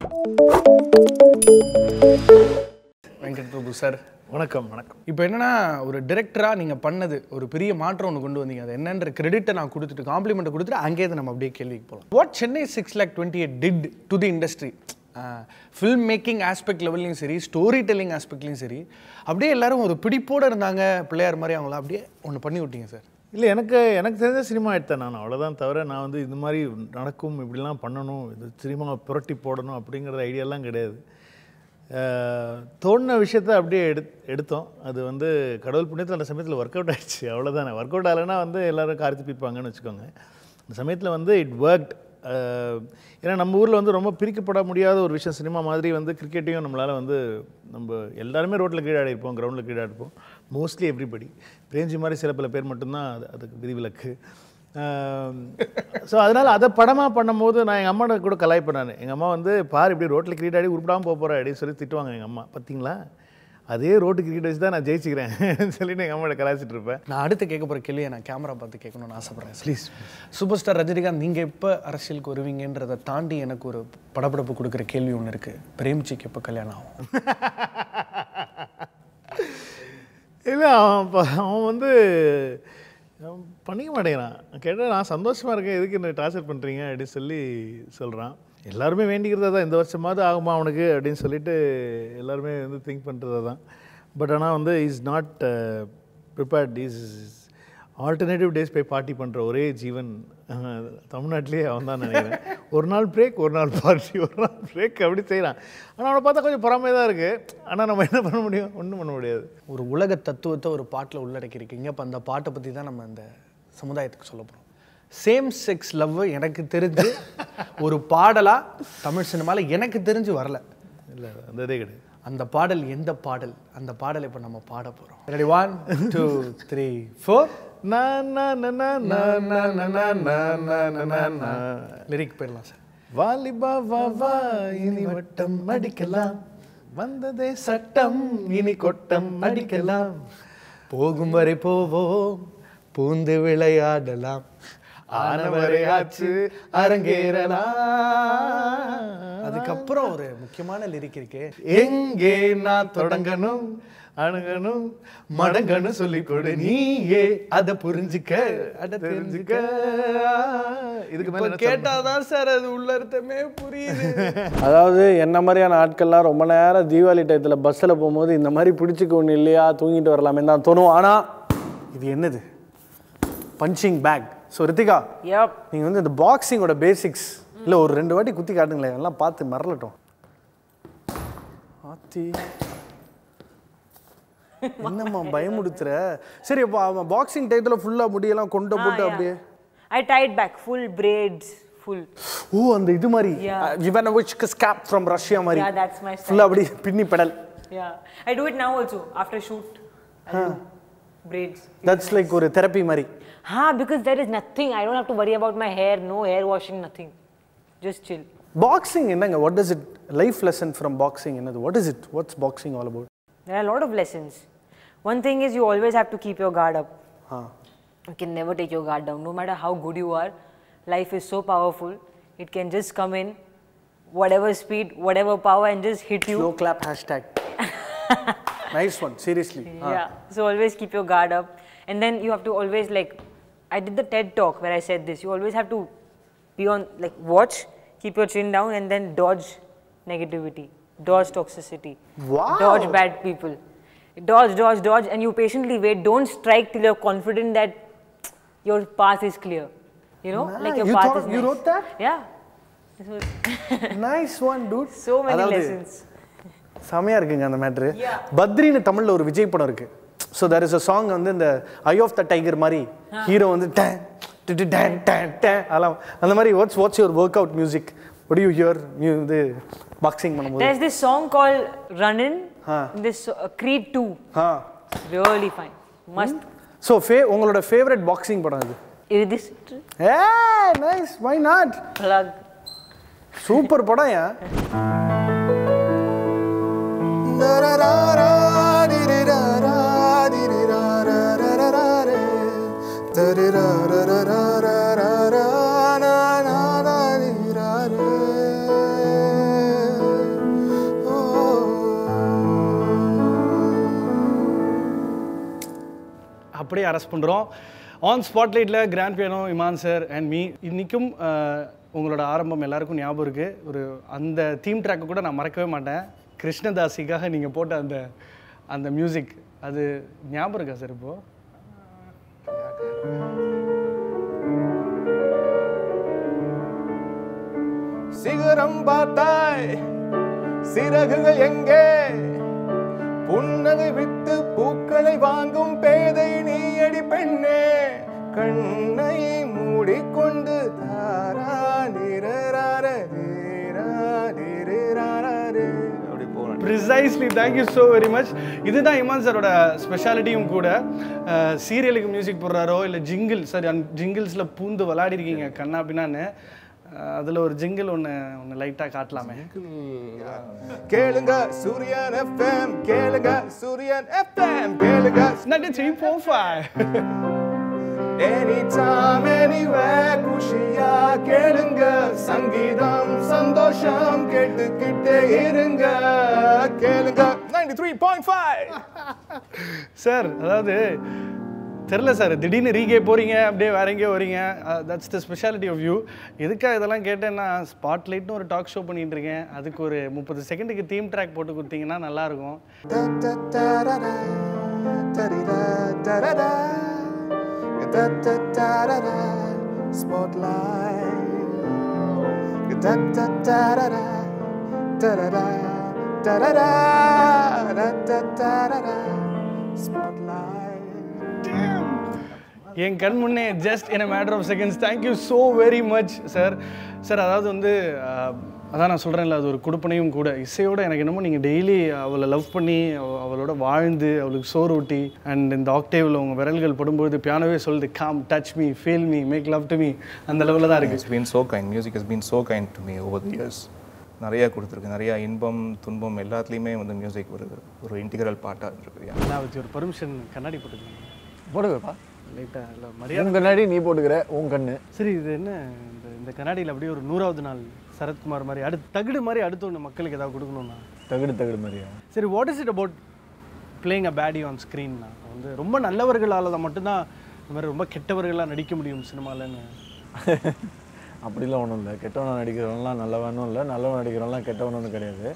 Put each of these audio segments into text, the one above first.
வெங்கட் பிரபு sir வணக்கம் வணக்கம் இப்போ என்னன்னா ஒரு டிரெக்டராக நீங்கள் பண்ணது ஒரு பெரிய மாற்றம் ஒன்று கொண்டு வந்தீங்க அது என்னன்ற கிரெடிட்டை நான் கொடுத்துட்டு காம்ப்ளிமெண்ட்டை கொடுத்துட்டு அங்கேயே நம்ம அப்படியே கேள்விக்கு போகலாம் what Chennai six lakh twenty eight did to the industry film making aspect லெவல்லையும் சரி ஸ்டோரி டெல்லிங் ஆஸ்பெக்ட்லையும் சரி அப்படியே எல்லாரும் ஒரு பிடிப்போடு இருந்தாங்க பிள்ளையார் மாதிரி அவங்கள அப்படியே ஒன்று பண்ணி விட்டீங்க சார் இல்லை எனக்கு எனக்கு தெரிஞ்ச சினிமா எடுத்தேன் நான் அவ்வளோதான் தவிர நான் வந்து இந்த மாதிரி நடக்கும் இப்படிலாம் பண்ணணும் இது சினிமா புரட்டி போடணும் அப்படிங்கிற ஐடியாலாம் கிடையாது அஹ், தோணுன விஷயத்த அப்படியே எடு எடுத்தோம் அது வந்து கடவுள் புண்ணியத்தில் அந்த சமயத்தில் ஒர்க் அவுட் ஆயிடுச்சு அவ்வளோதானே ஒர்க் அவுட் ஆகலைன்னா வந்து எல்லோரும் காரி துப்பிப்பாங்கன்னு வச்சுக்கோங்க அந்த சமயத்தில் வந்து இட் ஒர்க்ட் ஏன்னா நம்ம ஊரில் வந்து ரொம்ப பிரிக்கப்பட முடியாத ஒரு விஷயம் சினிமா மாதிரி வந்து கிரிக்கெட்டையும் நம்மளால் வந்து நம்ம எல்லாருமே ரோட்டில் கீழாடி இருப்போம் கிரவுண்டில் கீழாடி இருப்போம் மோஸ்ட்லி எவ்ரிபடி பிரேம்ஜி மாதிரி சில பல பேர் மட்டும்தான் அது அதுக்கு விதிவிலக்கு ஸோ அதனால் அதை படமாக பண்ணும்போது நான் எங்கள் அம்மாட்ட கூட கலாய்ப்பேன் நான் எங்கள் அம்மா வந்து பாரு இப்படி ரோட்டில் கிரிக்கெட் ஆடி உருப்படாமல் போக போகிறேன் அப்படின்னு சொல்லி திட்டுவாங்க எங்கள் அம்மா பார்த்தீங்களா அதே ரோட்டு கிரிக்கெட் வச்சு தான் நான் ஜெயிச்சுக்கிறேன் சொல்லிட்டு எங்கள் அம்மாட்ட கலாய்ச்சிட்டு இருப்பேன் நான் அடுத்து கேட்க போகிற கேள்வியை நான் கேமரா பார்த்து கேட்கணும்னு ஆசைப்பட்றேன் ப்ளீஸ் சூப்பர் ஸ்டார் ரஜினிகாந்த் நீங்கள் எப்போ அரசியலுக்கு வருவீங்கன்றதை தாண்டி எனக்கு ஒரு படபடப்பு கொடுக்குற கேள்வி ஒன்று இருக்குது பிரேம்ஜிக்கு எப்போ கல்யாணம் ஆகும் இல்லை அவன் ப- அவன் வந்து அவன் பண்ணிக்க மாட்டேங்கிறான் கேட்டால் நான் சந்தோஷமாக இருக்கேன் எதுக்கு என்ன டார்ச்சர் பண்ணுறீங்க அப்படின்னு சொல்லி சொல்கிறான் எல்லாருமே வேண்டிக்கிறதா தான் இந்த வருஷமாவது ஆகுமா அவனுக்கு அப்படின்னு சொல்லிட்டு எல்லாருமே வந்து திங்க் பண்ணுறதா தான் பட் ஆனால் வந்து is not prepared is alternative days போய் பார்ட்டி பண்ணுற ஒரே ஜீவன் அஹ், தமிழ்நாட்டிலேயே அவன் தான் நினைக்கிறேன் ஒரு நாள் பிரேக் ஒரு நாள் பார்ட்டி ஒரு நாள் பிரேக் அப்படி செய்கிறான் ஆனால் அவனை பார்த்தா கொஞ்சம் பொறாமையாக தான் இருக்குது ஆனால் நம்ம என்ன பண்ண முடியும் ஒன்றும் பண்ண முடியாது ஒரு உலக தத்துவத்தை ஒரு பாட்டில் உள்ளடக்கியிருக்கீங்க அப்போ அந்த பாட்டை பற்றி தான் நம்ம இந்த சமுதாயத்துக்கு சொல்ல போகிறோம் சேம் செக்ஸ் லவ் எனக்கு தெரிஞ்சு ஒரு பாடலாக தமிழ் சினிமாவில் எனக்கு தெரிஞ்சு வரல இல்லை அந்த இதே கிடையாது அந்த பாடல் எந்த பாடல் அந்த பாடலை இப்போ நம்ம பாட போகிறோம் ready one two three four நா, நா, நா, நா, நா, நா, நா, நா, நா, நா, நா, நா, நா. லிரிக் போயிடலாம் சார் வாலிபா வா வா இனி வட்டம் அடிக்கலாம் வந்ததே சட்டம் இனி கொட்டம் அடிக்கலாம் போகும் வரை போவோம் பூந்து விளையாடலாம் ஆனவரை ஆச்சு அரங்கேறலாம் அதுக்கப்புறம் ஒரு முக்கியமான லிரிக் இருக்கு எங்கே நான் தொடங்கணும் அணுகணும் மடங்கணும் சொல்லிக் கொடு நீயே அதை புரிஞ்சுக்க அட தெரிஞ்சுக்க இதுக்கு மேல இப்ப என்ன கேட்டாதான் சார் அது உள்ள அர்த்தமே புரியுது அதாவது என்ன மாதிரியான ஆட்கள்லாம் ரொம்ப நேரம் தீபாவளி டயத்தில் பஸ்ஸில் போகும்போது இந்த மாதிரி பிடிச்சிக்க ஒன்று இல்லையா தூங்கிட்டு வரலாமே தான் தோணும் ஆனால் இது என்னது punching bag so Rithika Yep. நீங்கள் வந்து இந்த பாக்ஸிங்கோட பேசிக்ஸ் இல்லை ஒரு ரெண்டு வாட்டி குத்தி காட்டுங்களேன் எல்லாம் பார்த்து மறலட்டும் ஆத்தி என்னம்மா பயமுடுத்துற சரி அப்போ அவன் பாக்ஸிங் டயத்தில் ஃபுல்லாக முடியெல்லாம் கொண்ட போட்டு Ah, அப்படியே yeah. I tied back, full braids, full. ஓ அந்த இது மாதிரி Yeah. இவன் விச் ஸ்கேப் ஃப்ரம் ரஷ்யா மாதிரி Yeah, that's my style. ஃபுல்லாக அப்படி பின்னி pedal Yeah. I do it now also, after shoot. I do braids. That's like ஒரு தெரப்பி மாதிரி Ha, because there is nothing. I don't have to worry about my hair, no hair washing, nothing. Just chill. Boxing என்னங்க what is it life lesson from boxing என்னது what is it what's boxing all about There are a lot of lessons. One thing is you always have to keep your guard up. Ah You can never take your guard down. No matter how good you are, life is so powerful. It can just come in, whatever speed, whatever power, and just hit you. Slow clap hashtag nice one seriously Yeah. So always keep your guard up. And then you have to always like I did the TED talk where I said this. You always have to be on like watch, keep your chin down and then dodge negativity. Dodge toxicity. Wow. Dodge bad people. Dodge, dodge, dodge, and you patiently wait. Don't strike till you're confident that your path is clear. You know? Like Nice. your You path thought- is you nice. wrote that? Yeah. This was nice one dude so many lessons. செமையா இருக்குங்க அந்த matter Yeah. பத்ரின்னு தமிழ்ல ஒரு விஜய் படம் இருக்கு so there is a song வந்து இந்த eye of the tiger மாதிரி ஹீரோ வந்து டேன் டிட்டு டேன் டேன் டேன் அதெல்லாம் அந்த மாதிரி what's what's your work out music what you hear மியூ இது பாக்ஸிங் பண்ணும்போது There's this song called Runnin'. Huh. This uh, Creed 2. Ah Really fine. Must. So ஃபே உங்களோட ஃபேவரட் பாக்ஸிங் படம் இது Is this a nice why not plug? Super படம் ஏன் அப்படியே அரெஸ்ட் பண்ணுறோம் ஆன் ஸ்பாட்லைட்டில் grand piano Imman sir and me இன்றைக்கும் உங்களோட ஆரம்பம் எல்லாருக்கும் ஞாபகம் இருக்குது ஒரு அந்த தீம் ட்ராக்கை கூட நான் மறக்கவே மாட்டேன் கிருஷ்ணதாசிக்காக நீங்கள் போட்ட அந்த அந்த மியூசிக் அது ஞாபகம் இருக்கா சார் இப்போது சிகரம் பார்த்தாய் சிறகுகள் எங்கே புன்னகை வித்து பூக்களை வாங்கும் பேதை நீயடி பெண்ணே கண்ணை மூடிக்கொண்டு தாரா நிரரார ரீரா நிரராரே. அப்படி போறேன் precisely thank you so very much இதுதான் இமான் சாரோட ஸ்பெஷாலிட்டியும் கூட சீரியலுக்கு மியூசிக் போடுறாரோ இல்லை ஜிங்கிள் சாரி அந்த ஜிங்கிள்ஸில் பூந்து விளையாடிருக்கீங்க கண்ணா பின்னான்னு அதில் ஒரு ஜிங்கிள் ஒன்று ஒன்று லைட்டாக காட்டலாமே கேளுங்க சூரியன் எஃப்எம் கேளுங்க சூரியன் எஃப்எம் கேளுங்க நட்டு three four five Anytime, anywhere, குஷியா கேளுங்க சங்கீதம் சந்தோஷம் கேட்டுக்கிட்டே இருங்க கேளுங்க 93.5 சார் அதாவது தெரில சார் திடீர்னு ரீகே போகிறீங்க அப்படியே வேற எங்கேயோ வரீங்க that's the speciality of you எதுக்காக இதெல்லாம் கேட்டேன்னா ஸ்பாட்லைட்னு ஒரு டாக் ஷோ பண்ணிட்டு இருக்கேன் அதுக்கு ஒரு முப்பது செகண்டுக்கு தீம் ட்ராக் போட்டு கொடுத்தீங்கன்னா நல்லாயிருக்கும் Da da da da da, da di da da da da, da da da da da, spotlight. Da da da da da, da da da, da da da, da da da da da, spotlight. என் கண் முன்னே just in a matter of seconds thank you so very much sir sir அதாவது வந்து அஹ், அதான் நான் சொல்கிறேன்ல அது ஒரு கொடுப்பனையும் கூட இசையோட எனக்கு என்னமோ நீங்கள் டெய்லி அவளை லவ் பண்ணி அவ- அவளோட வாழ்ந்து அவளுக்கு சோறு ஊட்டி அண்ட் இந்த ஆக்டேவில் உங்கள் விரல்கள் படும்போது பியானோவே சொல்லுது calm touch me feel me make love to me அந்த லெவலில் தான் இருக்குது It's been so kind. Music has been so kind to me over the years. நிறைய கொடுத்துருக்கு நிறைய இன்பம் துன்பம் எல்லாத்துலேயுமே வந்து மியூசிக் ஒரு ஒரு இன்டிகரல் பார்ட்டாக இருந்திருக்கு நான் வச்சு ஒரு பர்மிஷன் கண்ணாடி போட்டுக்கோங்க போடுவேப்பா லைட்டாக இல்லை மரியாதை உன் கண்ணாடி நீ போட்டுக்கிற உன் கண்ணு சரி இது என்ன இந்த இந்த கண்ணாடியில் அப்படியே ஒரு நூறாவது நாள் சரத்குமார் மாதிரி அடுத்து தகுடு மாதிரி அடுத்து ஒன்று மக்களுக்கு ஏதாவது கொடுக்கணும்னா தகுடு தகுடு மாதிரியா சரி what is it about playing a baddie on ஸ்க்ரீன்னா வந்து ரொம்ப நல்லவர்களால் தான் மட்டும்தான் இந்த மாதிரி ரொம்ப கெட்டவர்களாக நடிக்க முடியும் சினிமாலன்னு அப்படிலாம் ஒன்றும் இல்லை கெட்டவன் நடிக்கிறவன்லாம் நல்லவனும் இல்லை நல்லவன் நடிக்கிறவன்லாம் கெட்டவனும் கிடையாது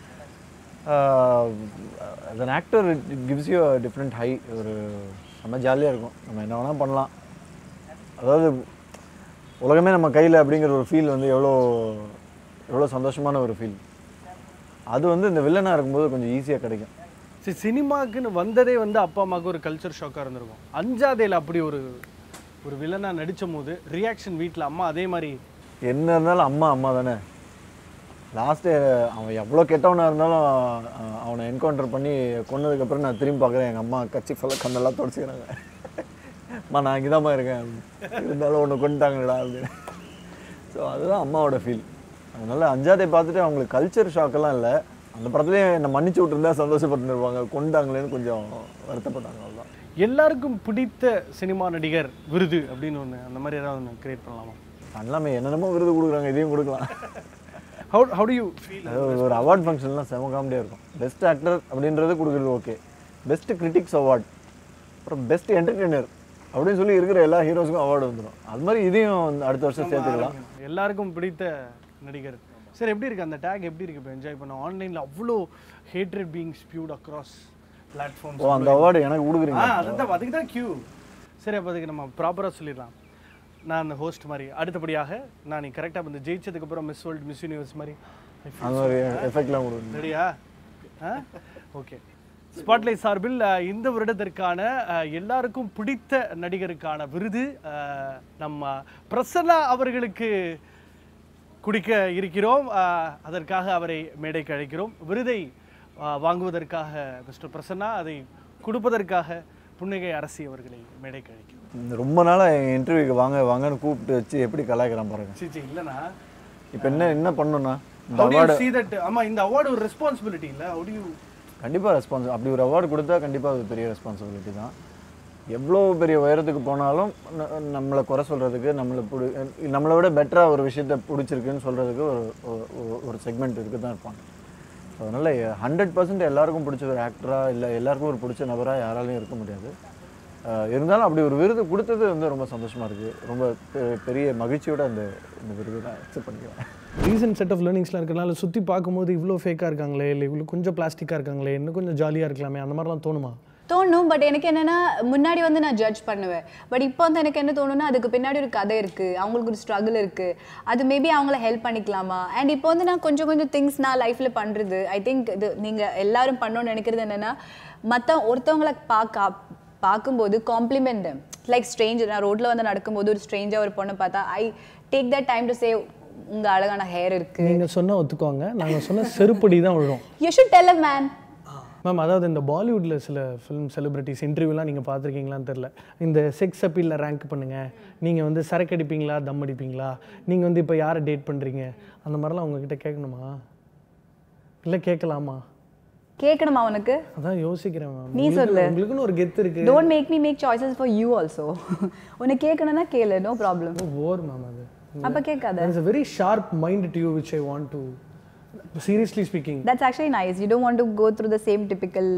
as an actor it it gives you a different high ஒரு செம்ம ஜாலியாக இருக்கும் நம்ம என்ன வேணால் பண்ணலாம் அதாவது உலகமே நம்ம கையில் அப்படிங்கிற ஒரு ஃபீல் வந்து எவ்வளோ எவ்வளோ சந்தோஷமான ஒரு ஃபீல் அது வந்து இந்த வில்லனாக இருக்கும்போது கொஞ்சம் ஈஸியாக கிடைக்கும் சரி சினிமாக்குன்னு வந்ததே வந்து அப்பா அம்மாவுக்கு ஒரு கல்ச்சர் ஷாக்காக இருந்திருக்கும் அஞ்சாதேல அப்படி ஒரு ஒரு வில்லனாக நடிச்சும் போது ரியாக்ஷன் வீட்டில் அம்மா அதே மாதிரி என்ன இருந்தாலும் அம்மா அம்மா தானே லாஸ்ட்டு அவன் எவ்வளோ கெட்டவனாக இருந்தாலும் அஹ், அவனை என்கவுண்டர் பண்ணி கொன்னதுக்கப்புறம் நான் திரும்பி பார்க்குறேன் எங்கள் அம்மா கட்சி ஃபுல்லாக கண்ணெல்லாம் தொடச்சிக்கிறாங்க அம்மா நான் இங்கே தான்மா இருக்கேன் இருந்தாலும் ஒன்று கொண்டுட்டாங்கடா அப்படின்னு ஸோ அதுதான் அம்மாவோட ஃபீல் அதனால அஞ்சாதை பார்த்துட்டு அவங்களுக்கு கல்ச்சர் ஷாக்கெல்லாம் இல்லை அந்த படத்துலேயே என்னை மன்னிச்சு விட்டுருந்தா சந்தோஷப்பட்டுருப்பாங்க கொண்டாங்களேன்னு கொஞ்சம் வருத்தப்பட்டாங்க அவ்வளோதான் எல்லாருக்கும் பிடித்த சினிமா நடிகர் விருது அப்படின்னு ஒன்று அந்த மாதிரி ஏதாவது ஒன்று கிரியேட் பண்ணலாமா பண்ணலாமே என்னென்னமோ விருது கொடுக்குறாங்க இதையும் கொடுக்கலாம் how how do you feel அதாவது ஒரு அவார்ட் ஃபங்க்ஷன்லாம் செம காமெடியாக இருக்கும் பெஸ்ட் ஆக்டர் அப்படின்றது கொடுக்குறது ஓகே பெஸ்ட் கிரிட்டிக்ஸ் அவார்ட் அப்புறம் பெஸ்ட் என்டர்டெய்னர் அப்படின்னு சொல்லி இருக்கிற எல்லா ஹீரோஸுக்கும் அவார்டு வந்துடும் அது மாதிரி இதையும் வந்து அடுத்த வருஷம் சேர்த்துக்கலாம் எல்லாருக்கும் பிடித்த நடிகர் சார் எப்படி இருக்கு அந்த டேக் எப்படி இருக்கு இப்போ என்ஜாய் பண்ண ஆன்லைனில் அவ்வளோ hatred being spewed across platforms ஓ அந்த அவார்டு எனக்கு ஆ கொடுக்குறீங்க அதுதான் அதுக்கு தான் கியூ சரி அப்போ அதுக்கு நம்ம ப்ராப்பராக சொல்லிடலாம் நான் அந்த ஹோஸ்ட் மாதிரி அடுத்தபடியாக நான் நீ கரெக்டாக வந்து ஜெயிச்சதுக்கப்புறம் மிஸ் வேர்ல்டு மிஸ் யூனிவர்ஸ் மாதிரி அந்த மாதிரி எஃபெக்ட்லாம் கொடுக்குறீங்க ரெடியா ஓகே ஸ்பாட்லைட் சார்பில் அஹ், இந்த வருடத்திற்கான அஹ், எல்லாருக்கும் பிடித்த நடிகருக்கான விருது அஹ், நம்ம பிரசன்னா அவர்களுக்கு குடிக்க இருக்கிறோம் அஹ், அதற்காக அவரை மேடைக்கு அழைக்கிறோம் விருதை அஹ், வாங்குவதற்காக மிஸ்டர் பிரசன்னா அதை கொடுப்பதற்காக புன்னகை அரசி அவர்களை மேடைக்கு அழைக்கிறோம் இந்த ரொம்ப நாளாக என் இன்டர்வியூக்கு வாங்க வாங்கன்னு கூப்பிட்டு வச்சு எப்படி கலாய்க்கிறான் பாருங்க சரி சரி இல்லைண்ணா இப்போ என்ன என்ன பண்ணணும்னா இந்த How do you award see that? ஆமா இந்த அவார்டு ஒரு ரெஸ்பான்சிபிலிட்டி இல்லை how do you கண்டிப்பாக ரெஸ்பான்ஸ் அப்படி ஒரு அவார்டு கொடுத்தா கண்டிப்பாக அது பெரிய ரெஸ்பான்சிபிலிட்டி தான் எவ்வளோ பெரிய உயரத்துக்கு போனாலும் ந- நம்மளை குறை சொல்கிறதுக்கு நம்மளை பிடி நம்மளை விட பெட்டராக ஒரு விஷயத்த பிடிச்சிருக்குன்னு சொல்கிறதுக்கு ஒரு ஒரு- ஒரு- ஒரு செக்மெண்ட் இருக்கு தான் இருப்பாங்க ஸோ அதனால் ஹண்ட்ரட் பர்சன்ட் எல்லாருக்கும் பிடிச்ச ஒரு ஆக்டராக இல்லை எல்லாருக்கும் ஒரு பிடிச்ச நபராக யாராலையும் இருக்க முடியாது அஹ் இருந்தாலும் அப்படி ஒரு விருது கொடுத்தது வந்து ரொம்ப சந்தோஷமாக இருக்குது ரொம்ப பெ- பெரிய மகிழ்ச்சியோட அந்த இந்த விருது நான் அக்செப்ட் பண்ணிக்கிறேன் ரீசன்ட் செட் ஆஃப் லேர்னிங்ஸ்லாம் இருக்கிறனால சுற்றி பார்க்கும்போது இவ்வளோ ஃபேக்காக இருக்காங்களே இல்லை இவ்வளோ கொஞ்சம் பிளாஸ்டிக்காக இருக்காங்களே இன்னும் கொஞ்சம் ஜாலியாக இருக்கலாமே அந்த மாதிரிலாம் தோணுமா தோணும் பட் எனக்கு என்னன்னா முன்னாடி வந்து நான் ஜட்ஜ் பண்ணுவேன் பட் இப்போ வந்து எனக்கு என்ன தோணும்னா அதுக்கு பின்னாடி ஒரு கதை இருக்கு அவங்களுக்கு ஒரு ஸ்ட்ரகிள் இருக்கு அது மேபி அவங்கள ஹெல்ப் பண்ணிக்கலாமா அண்ட் இப்போ வந்து நான் கொஞ்சம் கொஞ்சம் திங்ஸ் நான் லைஃப்ல பண்றது ஐ திங்க் இது நீங்க எல்லாரும் பண்ணணும்னு நினைக்கிறது என்னன்னா மற்ற ஒருத்தவங்களை பார்க்க பார்க்கும்போது காம்ப்ளிமெண்ட் லைக் ஸ்ட்ரேஞ்சர் நான் ரோட்ல வந்து நடக்கும்போது ஒரு ஸ்ட்ரேஞ்சர் ஒரு பொண்ணை பார்த்தா I take that time to say உங்க அழகான ஹேர் இருக்கு நீங்கள் சொன்னால் ஒத்துக்குவாங்க நாங்கள் சொன்ன செருப்படி தான் விழும் you should tell a man ma'am அதாவது இந்த பாலிவுட்டில் சில ஃபிலிம் செலிபிரிட்டிஸ் இன்டர்வியூலாம் நீங்கள் பார்த்துருக்கீங்களான்னு தெரில இந்த செக்ஸ் அப்பீலில் ரேங்க் பண்ணுங்கள் நீங்கள் வந்து சரக்கு அடிப்பீங்களா தம் அடிப்பீங்களா நீங்கள் வந்து இப்போ யாரை டேட் பண்ணுறீங்க அந்த மாதிரிலாம் உங்ககிட்ட கேட்கணுமா இல்லை கேட்கலாமா கேட்கணுமா அவனுக்கு அதான் யோசிக்கிறேன் மேம் நீ சொல்லு. உங்களுக்குன்னு ஒரு கெத்து இருக்கு don't make me make choices for you also உனக்கு கேட்கணும்னா கேளு நோ ப்ராப்ளம் ஓர் மேம் அது அப்ப கேட்காத There is a very sharp mind to you which I want to seriously speaking That's actually nice. You don't want to go through the same typical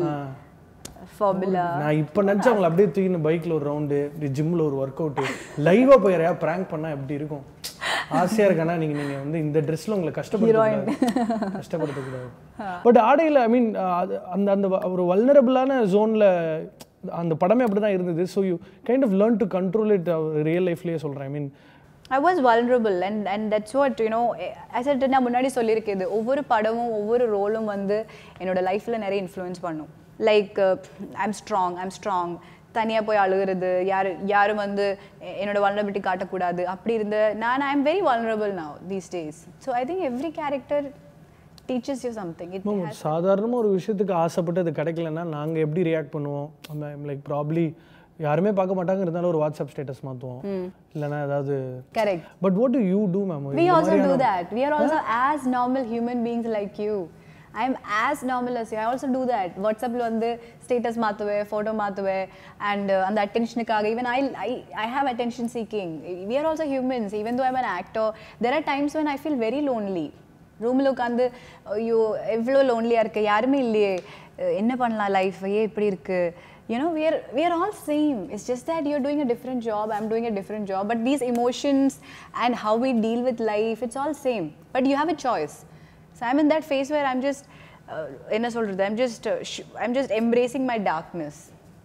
formula. நான் இப்போ நினச்சா அவங்களை அப்படியே தூக்கின பைக்கில் ஒரு ரவுண்டு இப்படி ஜிம்மில் ஒரு ஒர்க் அவுட்டு லைவாக போய் யாரையா ப்ராங்க் பண்ணால் எப்படி இருக்கும் ஆசையாக இருக்கானா நீங்கள் நீங்கள் வந்து இந்த ட்ரெஸ்ஸில் உங்களை கஷ்டப்படுத்தக்கூடாது கஷ்டப்படுத்தக்கூடாது பட் ஆடையில் ஐ மீன் அது அந்த அந்த வ- ஒரு வல்னரபிளான ஜோனில் அந்த படமே அப்படி தான் இருந்தது so you kind of learn to control it real லைஃப்லேயே சொல்கிறேன் I mean I was vulnerable and and that's what you know I said நான் முன்னாடி சொல்லியிருக்கேன் ஒவ்வொரு படமும் ஒவ்வொரு ரோலும் வந்து என்னோட லைஃப்ல நிறைய இன்ஃப்ளூயன்ஸ் பண்ணும் like I'm strong I'm strong தனியாக போய் அழுகிறது யார் யாரும் வந்து எ- என்னோட வல்னரபிலிட்டி காட்டக்கூடாது அப்படி இருந்த நான் I am very vulnerable now these days so I think every character teachers you something it ma'am சாதாரணமாக ஒரு விஷயத்துக்கு ஆசைப்பட்டு அது கிடைக்கலன்னா நாங்கள் எப்படி ரியாக்ட் பண்ணுவோம் லைக் ப்ராப்ளி யாருமே பார்க்க மாட்டாங்க இருந்தாலும் ஒரு வாட்ஸ்அப் ஸ்டேட்டஸ் மாற்றுவோம் இல்லைன்னா ஏதாவது correct but what do you do ma'am We also do that. We are also as normal human beings like you. I am as normal as you. I also do that. WhatsAppல வந்து status மாற்றுவேன் photo மாற்றுவேன் and அந்த அட்டென்ஷனுக்காக even I I I have attention seeking we are also humans even though I'm an actor there are times when I feel very lonely ரூமில் உட்காந்து ஐயோ எவ்வளோ லோன்லியாக இருக்கு யாருமே இல்லையே அஹ் என்ன பண்ணலாம் லைஃப் ஏன் இப்படி இருக்கு you know we are we are all same it's just that you're doing a different job i'm doing a different job but these emotions and how we deal with life it's all same but you have a choice so i'm in that phase where i'm just uh, என்ன சொல்றது i'm just uh, sh- i'm just embracing my darkness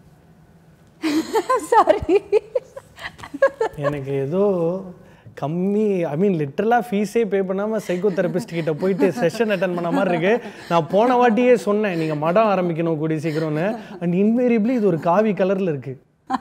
sorry எனக்கு ஏதோ கம்மி ஐ மீன் லிட்டரலாக ஃபீஸே பே பண்ணாமல் psycho therapist கிட்ட போயிட்டு session attend பண்ண மாதிரி இருக்கு நான் போன வாட்டியே சொன்னேன் நீங்கள் மடம் ஆரம்பிக்கணும் கூடிய சீக்கிரம்னு அண்ட் இன்வேரியபிளி இது ஒரு காவி கலரில் இருக்கு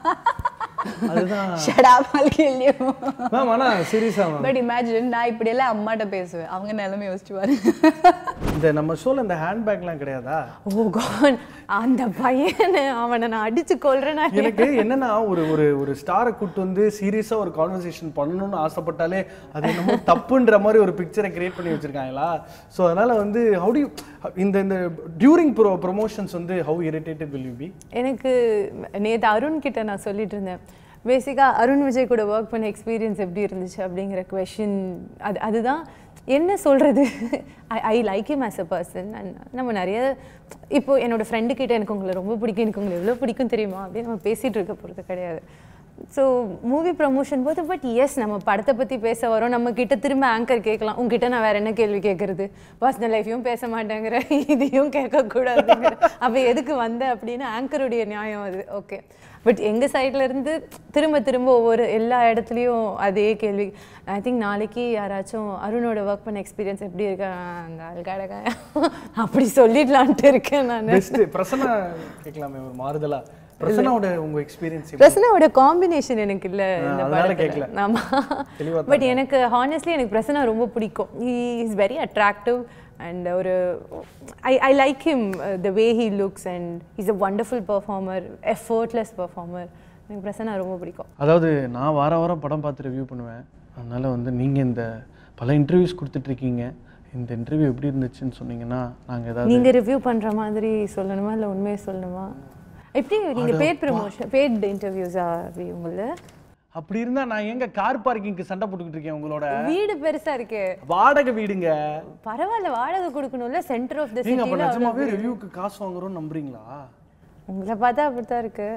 அதுதான் shut up i'll kill you ma'am ஆனால் சீரியஸாக மேம் but imagine நான் இப்படியெல்லாம் அம்மாட்ட பேசுவேன் அவங்க நிலைமை யோசிச்சு பாருங்க இந்த நம்ம ஷோல இந்த ஹேண்ட்பேக்லாம் கிடையாதா ஓ காட் அந்த பையனை அவனை நான் அடிச்சு கொல்றேன்னா எனக்கு என்னன்னா ஒரு ஒரு ஒரு ஸ்டாரை கூட்டு வந்து சீரியஸா ஒரு கான்வர்சேஷன் பண்ணணும்னு ஆசைப்பட்டாலே அது என்னமோ தப்புன்ற மாதிரி ஒரு பிக்சரை கிரியேட் பண்ணி வச்சிருக்காங்களா ஸோ அதனால வந்து ஹவு டு இந்த இந்த டியூரிங் ப்ரோ ப்ரொமோஷன்ஸ் வந்து how irritated will you be எனக்கு நேற்று அருண் கிட்ட நான் சொல்லிட்டு இருந்தேன் பேசிக்காக அருண் விஜய் கூட ஒர்க் பண்ண எக்ஸ்பீரியன்ஸ் எப்படி இருந்துச்சு அப்படிங்கிற கொஷின் அது அதுதான் என்ன சொல்கிறது I I like him as a person and நம்ம நிறைய இப்போ என்னோட ஃப்ரெண்டு கிட்ட எனக்கு உங்களை ரொம்ப பிடிக்கும் எனக்கு உங்களை எவ்வளோ பிடிக்கும் தெரியுமா அப்படின்னு நம்ம பேசிகிட்டு இருக்க போகிறது கிடையாது ஸோ மூவி ப்ரமோஷன் போது பட் எஸ் நம்ம படத்தை பற்றி பேச வரோம் நம்ம கிட்ட திரும்ப ஆங்கர் கேட்கலாம் உங்ககிட்ட நான் வேற என்ன கேள்வி கேட்கறது பர்சனல் லைஃப்பையும் பேச மாட்டேங்கிற இதையும் கேட்கக்கூடாதுங்கிற அப்போ எதுக்கு வந்த அப்படின்னு ஆங்கருடைய நியாயம் அது ஓகே பட் எங்கள் சைடில் இருந்து திரும்ப திரும்ப ஒவ்வொரு எல்லா இடத்துலையும் அதே கேள்வி ஐ திங்க் நாளைக்கு யாராச்சும் அருணோட ஒர்க் பண்ண எக்ஸ்பீரியன்ஸ் எப்படி இருக்கா அந்த ஆள்காடக அப்படி சொல்லிடலான்ட்டு இருக்கேன் நான் பெஸ்ட் பிரசன்னா கேட்கலாமே ஒரு மாறுதலா பிரசன்னாவோட உங்க எக்ஸ்பீரியன்ஸ் பிரசனாவோட காம்பினேஷன் எனக்கு இல்ல இந்த அதனால படத்துல. கேட்கல. ஆமா தெளிவா பட் எனக்கு ஹானஸ்ட்லி எனக்கு பிரசனா ரொம்ப பிடிக்கும் he is very attractive and ஒரு I I like him the way he looks and is a wonderful performer effortless performer எனக்கு பிரசனா ரொம்ப பிடிக்கும் அதாவது நான் வார வாரம் படம் பார்த்து ரிவ்யூ பண்ணுவேன் அதனால வந்து நீங்க இந்த பல இன்டர்வியூஸ் கொடுத்துட்டு இருக்கீங்க இந்த இன்டர்வியூ எப்படி இருந்துச்சுன்னு சொன்னீங்கன்னா நாங்க ஏதாவது நீங்க ரிவ்யூ பண்ற மாதிரி சொல்லணுமா இல்ல உண்மையை சொல்லணுமா எப்படி நீங்க பேட் ப்ரமோஷன் பேட் இன்டர்வியூஸா உங்கள அப்படி இருந்தா நான் எங்க கார் பார்க்கிங்க்கு சண்டை போட்டுக்கிட்டு இருக்கேன் உங்களோட வீடு பெருசா இருக்கு வாடகை வீடுங்க பரவாயில்ல வாடகை கொடுக்கணும்ல சென்டர் ஆஃப் த நீங்க அப்ப சிட்டில நிஜமாவே ரிவ்யூக்கு காசு வாங்குறோம்னு நம்புறீங்களா உங்களை பார்த்தா அப்படித்தான் இருக்கு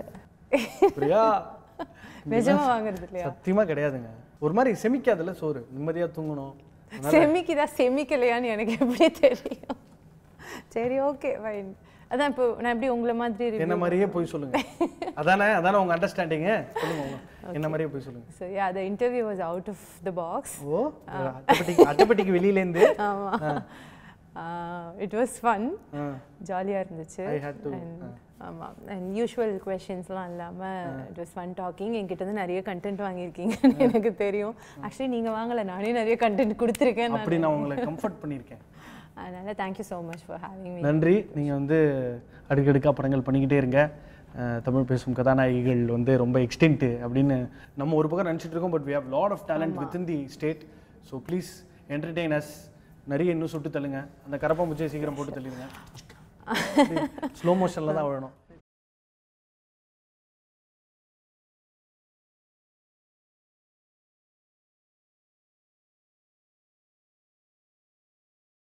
பிரியா நிஜமா வாங்குறது இல்லையா சத்தியமா கிடையாதுங்க ஒரு மாதிரி செமிக்காதுல்ல சோறு நிம்மதியா தூங்கணும் செமிக்குதா செமிக்கலையான்னு எனக்கு எப்படி தெரியும் சரி ஓகே ஃபைன் அதான் இப்போ நான் எப்படி உங்களை மாதிரி என்ன review மாதிரியே போய் சொல்லுங்க அதானே அதானே உங்க அண்டர்ஸ்டாண்டிங்க சொல்லுங்க உங்க என்ன மாதிரியே போய் சொல்லுங்க So yeah, the interview was out of the box. ஓ அட்டைப்பட்டிக்கு அட்டைப்பட்டிக்கு வெளியில இருந்து ஆமா இட் வாஸ் ஃபன் ஆ. ஜாலியாக இருந்துச்சு I had to, And, ஆமா அண்ட் யூஷுவல் கொஷின்ஸ்லாம் இல்லாமல் இட் வாஸ் ஃபன் டாக்கிங் என்கிட்ட இருந்து நிறைய கண்டென்ட் வாங்கியிருக்கீங்கன்னு எனக்கு தெரியும் ஆக்சுவலி நீங்கள் வாங்கலை நானே நிறைய கண்டென்ட் கொடுத்துருக்கேன் அப்படி நான் உங்களை கம்ஃபர்ட் பண்ணியிருக்கேன் அதனால thank you so much for having me நன்றி நீங்கள் வந்து அடுக்கடுக்காக படங்கள் பண்ணிக்கிட்டே இருங்க அஹ், தமிழ் பேசும் கதாநாயகிகள் வந்து ரொம்ப எக்ஸ்டென்ட்டு அப்படின்னு நம்ம ஒரு பக்கம் நினச்சிட்டு இருக்கோம் but we have lot of talent within the state so please entertain us நிறைய இன்னும் சுட்டு தள்ளுங்க அந்த கரப்பா முச்சை சீக்கிரம் போட்டு தள்ளிடுங்க ஸ்லோ மோஷனில் தான் விழணும்